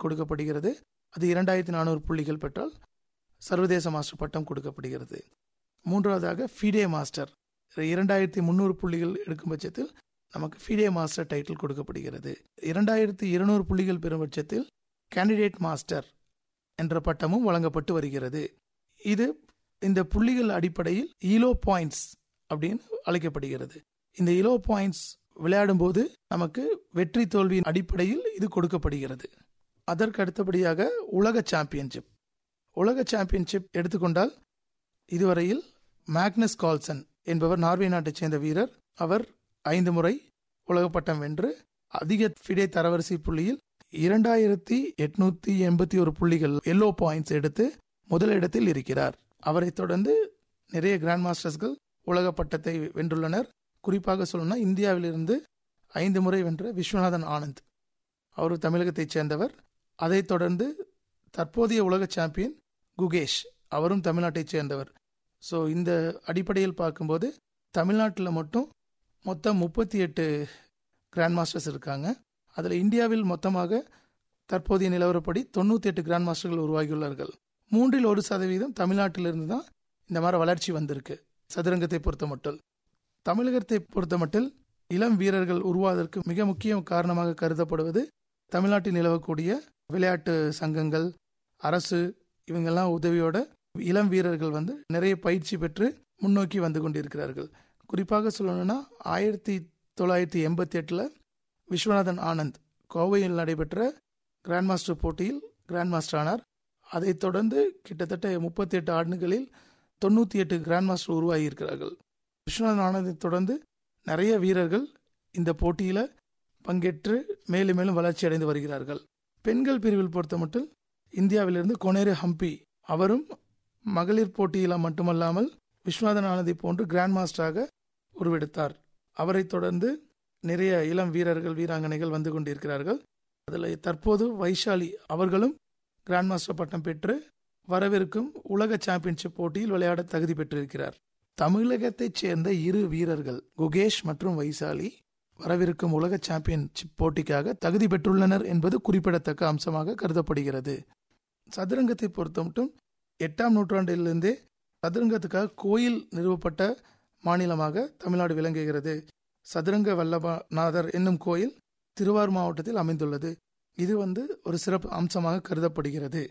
கொடுக்கப்படுகிறது அது இரண்டாயிரத்தி நானூறு புள்ளிகள் பெற்றால் சர்வதேச மாஸ்டர் பட்டம் கொடுக்கப்படுகிறது மூன்றாவதாக ஃபிடே மாஸ்டர் இரண்டாயிரத்தி முந்நூறு புள்ளிகள் எடுக்கும் பட்சத்தில் நமக்கு ஃபிடே மாஸ்டர் டைட்டில் கொடுக்கப்படுகிறது இரண்டாயிரத்தி இருநூறு புள்ளிகள் பெறும் பட்சத்தில் கேண்டிடேட் மாஸ்டர் என்ற பட்டமும் வழங்கப்பட்டு வருகிறது இது இந்த புள்ளிகள் அடிப்படையில் ஈலோ பாயிண்ட்ஸ் அப்படின்னு அழைக்கப்படுகிறது இந்த இலோ பாயிண்ட்ஸ் விளையாடும் போது நமக்கு வெற்றி தோல்வியின் அடிப்படையில் இது கொடுக்கப்படுகிறது அதற்கு அடுத்தபடியாக உலக சாம்பியன்ஷிப் உலக சாம்பியன்ஷிப் எடுத்துக்கொண்டால் இதுவரையில் மேக்னஸ் கால்சன் என்பவர் நார்வே நாட்டைச் சேர்ந்த வீரர் அவர் ஐந்து முறை உலக பட்டம் வென்று அதிக ஃபிடே தரவரிசை புள்ளியில் இரண்டாயிரத்தி எட்நூத்தி எண்பத்தி ஒரு புள்ளிகள் எல்லோ பாயிண்ட்ஸ் எடுத்து முதலிடத்தில் இருக்கிறார் அவரை தொடர்ந்து நிறைய கிராண்ட் மாஸ்டர்ஸ்கள் உலக பட்டத்தை வென்றுள்ளனர் குறிப்பாக சொல்லணும்னா இந்தியாவிலிருந்து ஐந்து முறை வென்ற விஸ்வநாதன் ஆனந்த் அவர் தமிழகத்தைச் சேர்ந்தவர் அதைத் தொடர்ந்து தற்போதைய உலக சாம்பியன் குகேஷ் அவரும் தமிழ்நாட்டைச் சேர்ந்தவர் ஸோ இந்த அடிப்படையில் பார்க்கும்போது தமிழ்நாட்டில் மட்டும் மொத்தம் முப்பத்தி எட்டு கிராண்ட் மாஸ்டர்ஸ் இருக்காங்க அதில் இந்தியாவில் மொத்தமாக தற்போதைய நிலவரப்படி தொண்ணூற்றி எட்டு கிராண்ட் மாஸ்டர்கள் உருவாகியுள்ளார்கள் மூன்றில் ஒரு சதவீதம் தமிழ்நாட்டிலிருந்து தான் இந்த மாதிரி வளர்ச்சி வந்திருக்கு சதுரங்கத்தை பொறுத்த மட்டும் தமிழகத்தை பொறுத்த மட்டில் இளம் வீரர்கள் உருவாவதற்கு மிக முக்கிய காரணமாக கருதப்படுவது தமிழ்நாட்டில் நிலவக்கூடிய விளையாட்டு சங்கங்கள் அரசு இவங்கெல்லாம் உதவியோட இளம் வீரர்கள் வந்து நிறைய பயிற்சி பெற்று முன்னோக்கி வந்து கொண்டிருக்கிறார்கள் குறிப்பாக சொல்லணும்னா ஆயிரத்தி தொள்ளாயிரத்தி எண்பத்தி எட்டில் விஸ்வநாதன் ஆனந்த் கோவையில் நடைபெற்ற கிராண்ட் மாஸ்டர் போட்டியில் கிராண்ட் மாஸ்டர் ஆனார் அதைத் தொடர்ந்து கிட்டத்தட்ட முப்பத்தி எட்டு ஆண்டுகளில் தொண்ணூற்றி எட்டு கிராண்ட் மாஸ்டர் உருவாகி இருக்கிறார்கள் விஸ்வநாதன் ஆனந்தை தொடர்ந்து நிறைய வீரர்கள் இந்த போட்டியில் பங்கேற்று மேலும் மேலும் வளர்ச்சி அடைந்து வருகிறார்கள் பெண்கள் பிரிவில் பொறுத்த மட்டும் இந்தியாவிலிருந்து கொனேரு ஹம்பி அவரும் மகளிர் போட்டியில் மட்டுமல்லாமல் விஸ்வநாதன் ஆனந்தை போன்று கிராண்ட் மாஸ்டராக உருவெடுத்தார் அவரை தொடர்ந்து நிறைய இளம் வீரர்கள் வீராங்கனைகள் வந்து கொண்டிருக்கிறார்கள் அதில் தற்போது வைஷாலி அவர்களும் கிராண்ட் மாஸ்டர் பட்டம் பெற்று வரவிருக்கும் உலக சாம்பியன்ஷிப் போட்டியில் விளையாட தகுதி பெற்றிருக்கிறார் தமிழகத்தைச் சேர்ந்த இரு வீரர்கள் குகேஷ் மற்றும் வைசாலி வரவிருக்கும் உலக சாம்பியன்ஷிப் போட்டிக்காக தகுதி பெற்றுள்ளனர் என்பது குறிப்பிடத்தக்க அம்சமாக கருதப்படுகிறது சதுரங்கத்தை பொறுத்த மட்டும் எட்டாம் நூற்றாண்டிலிருந்தே சதுரங்கத்துக்காக கோயில் நிறுவப்பட்ட மாநிலமாக தமிழ்நாடு விளங்குகிறது சதுரங்க வல்லபநாதர் என்னும் கோயில் திருவாரூர் மாவட்டத்தில் அமைந்துள்ளது இது வந்து ஒரு சிறப்பு அம்சமாக கருதப்படுகிறது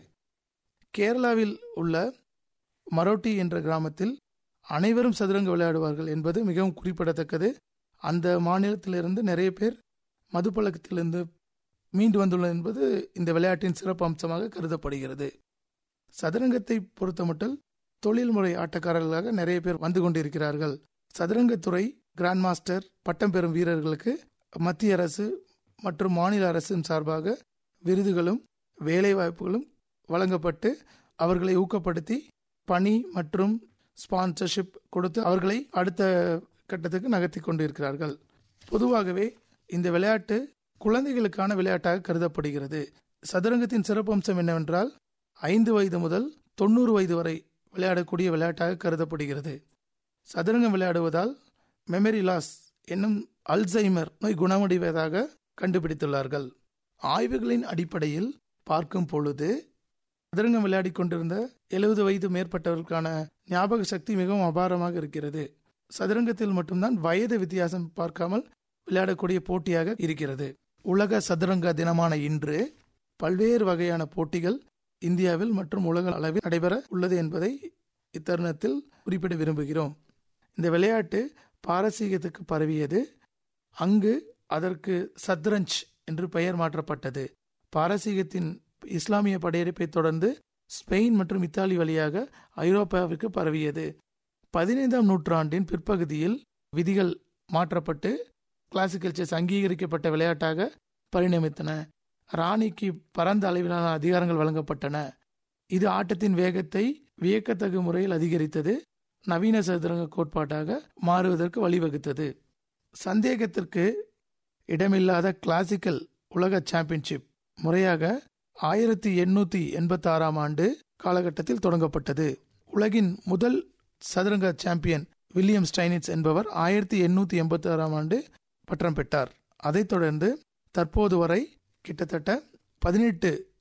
கேரளாவில் உள்ள மரோட்டி என்ற கிராமத்தில் அனைவரும் சதுரங்க விளையாடுவார்கள் என்பது மிகவும் குறிப்பிடத்தக்கது அந்த மாநிலத்திலிருந்து நிறைய பேர் மதுப்பழக்கத்திலிருந்து மீண்டு வந்துள்ளது என்பது இந்த விளையாட்டின் சிறப்பு அம்சமாக கருதப்படுகிறது சதுரங்கத்தை பொறுத்தமட்டில் தொழில்முறை ஆட்டக்காரர்களாக நிறைய பேர் வந்து கொண்டிருக்கிறார்கள் சதுரங்கத்துறை கிராண்ட் மாஸ்டர் பட்டம் பெறும் வீரர்களுக்கு மத்திய அரசு மற்றும் மாநில அரசின் சார்பாக விருதுகளும் வேலை வாய்ப்புகளும் வழங்கப்பட்டு அவர்களை ஊக்கப்படுத்தி பணி மற்றும் ஸ்பான்சர்ஷிப் கொடுத்து அவர்களை அடுத்த கட்டத்துக்கு நகர்த்தி கொண்டிருக்கிறார்கள் பொதுவாகவே இந்த விளையாட்டு குழந்தைகளுக்கான விளையாட்டாக கருதப்படுகிறது சதுரங்கத்தின் சிறப்பம்சம் என்னவென்றால் ஐந்து வயது முதல் தொண்ணூறு வயது வரை விளையாடக்கூடிய விளையாட்டாக கருதப்படுகிறது சதுரங்கம் விளையாடுவதால் மெமரி லாஸ் என்னும் அல்சைமர் நோய் குணமடைவதாக கண்டுபிடித்துள்ளார்கள் ஆய்வுகளின் அடிப்படையில் பார்க்கும் பொழுது சதுரங்கம் விளையாடி கொண்டிருந்த எழுபது வயது மேற்பட்டவர்களுக்கான ஞாபக சக்தி மிகவும் அபாரமாக இருக்கிறது சதுரங்கத்தில் மட்டும்தான் வயது வித்தியாசம் பார்க்காமல் விளையாடக்கூடிய போட்டியாக இருக்கிறது உலக சதுரங்க தினமான இன்று பல்வேறு வகையான போட்டிகள் இந்தியாவில் மற்றும் உலக அளவில் நடைபெற உள்ளது என்பதை இத்தருணத்தில் குறிப்பிட விரும்புகிறோம் இந்த விளையாட்டு பாரசீகத்துக்கு பரவியது அங்கு அதற்கு சத்ரஞ்ச் என்று பெயர் மாற்றப்பட்டது பாரசீகத்தின் இஸ்லாமிய படையெடுப்பை தொடர்ந்து ஸ்பெயின் மற்றும் இத்தாலி வழியாக ஐரோப்பாவிற்கு பரவியது பதினைந்தாம் நூற்றாண்டின் பிற்பகுதியில் விதிகள் மாற்றப்பட்டு கிளாசிக்கல் செஸ் அங்கீகரிக்கப்பட்ட விளையாட்டாக பரிணமித்தன ராணிக்கு பரந்த அளவிலான அதிகாரங்கள் வழங்கப்பட்டன இது ஆட்டத்தின் வேகத்தை வியக்கத்தகு முறையில் அதிகரித்தது நவீன சதுரங்க கோட்பாட்டாக மாறுவதற்கு வழிவகுத்தது சந்தேகத்திற்கு இடமில்லாத கிளாசிக்கல் உலக சாம்பியன்ஷிப் முறையாக ஆயிரத்தி எண்ணூத்தி எண்பத்தி ஆறாம் ஆண்டு காலகட்டத்தில் தொடங்கப்பட்டது உலகின் முதல் சதுரங்க சாம்பியன் வில்லியம் ஸ்டைனிட்ஸ் என்பவர் ஆயிரத்தி எண்ணூத்தி எண்பத்தி ஆறாம் ஆண்டு பட்டம் பெற்றார் அதைத் தொடர்ந்து தற்போது வரை கிட்டத்தட்ட பதினெட்டு